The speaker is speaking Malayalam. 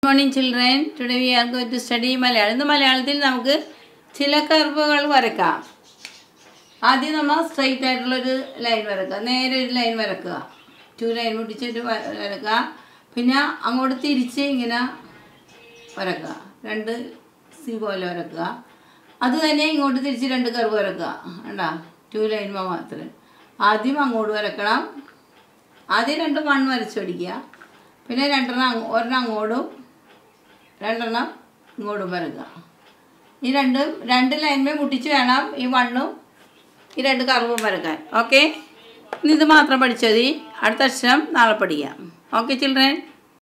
morning children today we are going to study Malayalam ഇന്ന് മലയാളത്തിൽ നമുക്ക് ചില കർവുകൾ വരക്കാം ആദ്യം നമ്മൾ സ്ട്രൈറ്റ് ആയിട്ടുള്ളൊരു ലൈൻ വരക്കുക നേരെ ഒരു ലൈൻ വരക്കുക ടു ലൈൻ മുട്ടിച്ചിട്ട് വ- വരക്കുക പിന്നെ അങ്ങോട്ട് തിരിച്ച് ഇങ്ങനെ വരക്കുക രണ്ട് സി പോലെ വരക്കുക അത് തന്നെ ഇങ്ങോട്ട് തിരിച്ച് രണ്ട് കർവ് വരക്കുക കണ്ടാ ടു ലൈൻ മാത്രം ആദ്യം അങ്ങോട്ട് വരക്കണം ആദ്യം രണ്ട് മണ്ണ് വരച്ച് പിടിക്കുക പിന്നെ രണ്ടെണ്ണം അങ്ങ് ഒരെണ്ണം അങ്ങോട്ടും രണ്ടെണ്ണം ഇങ്ങോട്ടും വരക്കുക ഈ രണ്ടും രണ്ട് ലൈൻമേ മുട്ടിച്ച് വേണം ഈ വണ്ണും ഈ രണ്ട് കർവും വരക്കാൻ ഓക്കെ ഇന്ന് ഇത് മാത്രം പഠിച്ചാൽ മതി അടുത്ത അക്ഷരം നാളെ പഠിക്കാം ഓക്കെ ചിൽഡ്രൻ